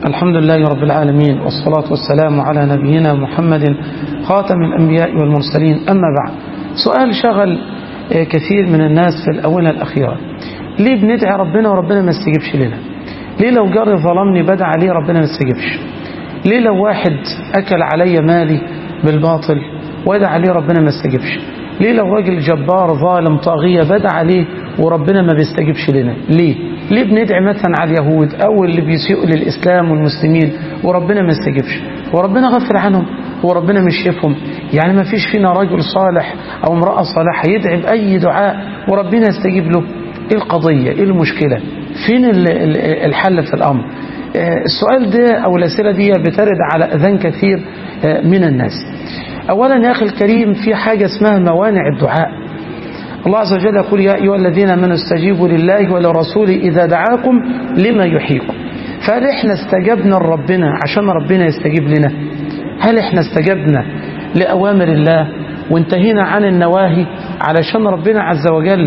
الحمد لله رب العالمين والصلاة والسلام على نبينا محمد خاتم الأنبياء والمرسلين أما بعد سؤال شغل كثير من الناس في الأونة الأخيرة ليه بندعي ربنا وربنا ما استجيبش لنا ليه لو جاري ظلمني بدعى عليه ربنا ما استجيبش ليه لو واحد أكل علي مالي بالباطل ودعى عليه ربنا ما استجيبش ليه لو راجل جبار ظالم طاغية بدعى عليه وربنا ما بيستجيبش لنا ليه ليه بندعي مثلا على اليهود أو اللي بيسيئوا للإسلام والمسلمين وربنا ما يستجيبش وربنا غفر عنهم وربنا مش شايفهم يعني ما فيش فينا رجل صالح أو امرأة صالحة يدعي بأي دعاء وربنا يستجيب له إيه القضية إيه المشكلة فين الحل في الأمر السؤال ده أو الأسئلة دي بترد على أذان كثير من الناس أولا يا أخي الكريم في حاجة اسمها موانع الدعاء الله عز وجل يقول يا أيها الذين آمنوا استجيبوا لله ولرسوله إذا دعاكم لما يحييكم فهل احنا استجبنا لربنا عشان ربنا يستجيب لنا هل احنا استجبنا لأوامر الله وانتهينا عن النواهي علشان ربنا عز وجل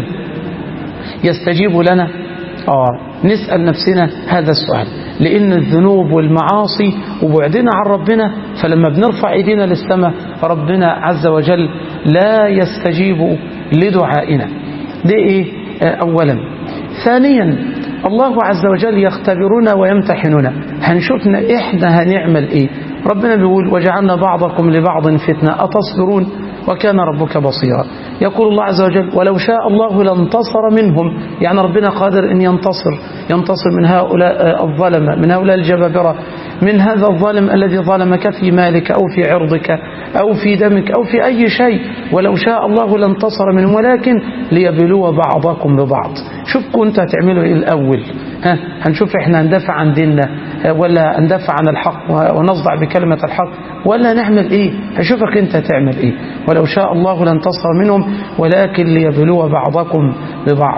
يستجيب لنا آه نسأل نفسنا هذا السؤال لأن الذنوب والمعاصي وبعدنا عن ربنا فلما بنرفع ايدينا للسماء ربنا عز وجل لا يستجيب لدعائنا دي ايه اولا ثانيا الله عز وجل يختبرنا ويمتحننا هنشوفنا احنا هنعمل ايه ربنا بيقول وجعلنا بعضكم لبعض فتنة أتصبرون وكان ربك بصيرا يقول الله عز وجل ولو شاء الله لانتصر منهم يعني ربنا قادر أن ينتصر ينتصر من هؤلاء الظلمة من هؤلاء الجبابرة من هذا الظالم الذي ظلمك في مالك أو في عرضك أو في دمك أو في أي شيء ولو شاء الله لانتصر منهم ولكن ليبلو بعضكم ببعض شوف كنت هتعملوا إيه الأول ها هنشوف احنا هندافع عن ديننا ولا ندافع عن الحق ونصدع بكلمة الحق ولا نعمل ايه هشوفك انت هتعمل ايه ولو شاء الله لانتصر منهم ولكن ليبلو بعضكم ببعض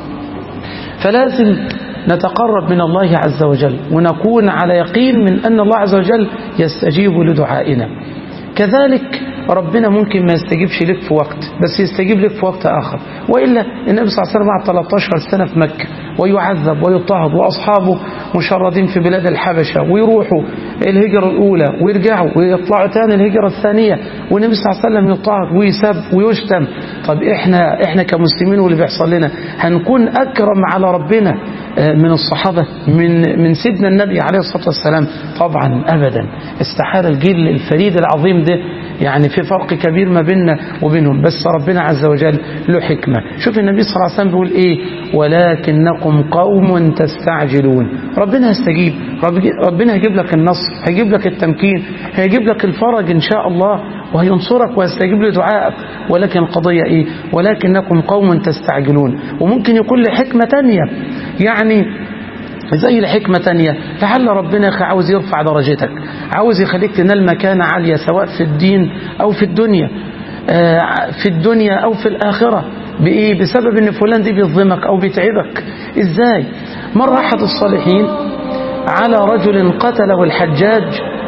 فلازم نتقرب من الله عز وجل ونكون على يقين من أن الله عز وجل يستجيب لدعائنا كذلك ربنا ممكن ما يستجيبش لك في وقت بس يستجيب لك في وقت آخر وإلا النبي صلى الله عليه وسلم بعد 13 سنة في مكة ويعذب ويضطهد وأصحابه مشردين في بلاد الحبشة ويروحوا الهجرة الأولى ويرجعوا ويطلعوا تاني الهجرة الثانية والنبي صلى الله عليه وسلم يضطهد ويسب ويشتم طب إحنا إحنا كمسلمين واللي بيحصل لنا هنكون أكرم على ربنا من الصحابة من من سيدنا النبي عليه الصلاة والسلام طبعا أبدا استحالة الجيل الفريد العظيم ده يعني في فرق كبير ما بيننا وبينهم بس ربنا عز وجل له حكمة شوف النبي صلى الله عليه وسلم بيقول إيه ولكنكم قوم تستعجلون ربنا يستجيب ربنا هيجيب لك النصر هيجيب لك التمكين هيجيب لك الفرج إن شاء الله وهينصرك ويستجيب لدعائك ولكن القضية إيه ولكنكم قوم تستعجلون وممكن يكون لحكمة تانية يعني زي الحكمة تانية لعل ربنا عاوز يرفع درجتك عاوز يخليك تنال مكانة عالية سواء في الدين أو في الدنيا في الدنيا أو في الآخرة بإيه بسبب أن فلان دي بيظلمك أو بيتعبك إزاي مر أحد الصالحين على رجل قتله الحجاج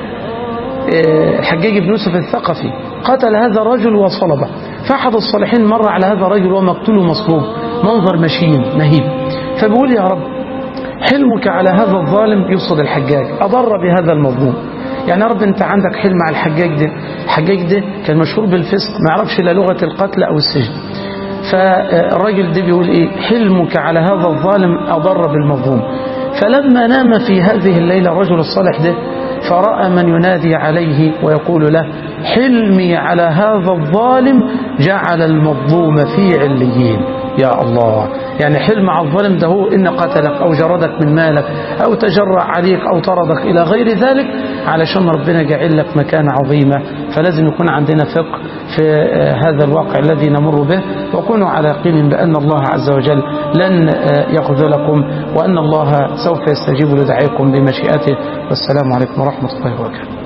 الحجاج بن يوسف الثقفي قتل هذا الرجل وصلبه فأحد الصالحين مر على هذا الرجل ومقتول مصلوب منظر مشين مهيب فبيقول يا رب حلمك على هذا الظالم يفسد الحجاج أضر بهذا المظلوم يعني يا رب انت عندك حلم على الحجاج ده الحجاج ده كان مشهور بالفسق ما يعرفش لا لغة القتل أو السجن فالراجل ده بيقول ايه حلمك على هذا الظالم أضر بالمظلوم فلما نام في هذه الليلة الرجل الصالح ده فرأى من ينادي عليه ويقول له حلمي على هذا الظالم جعل المظلوم في عليين يا الله يعني حلم على الظالم ده هو إن قتلك أو جردك من مالك أو تجرع عليك أو طردك إلى غير ذلك علشان ربنا جعل لك مكانة عظيمة فلازم يكون عندنا فقه في هذا الواقع الذي نمر به وكونوا على يقين بأن الله عز وجل لن يخذلكم وأن الله سوف يستجيب لدعائكم بمشيئته والسلام عليكم ورحمة الله وبركاته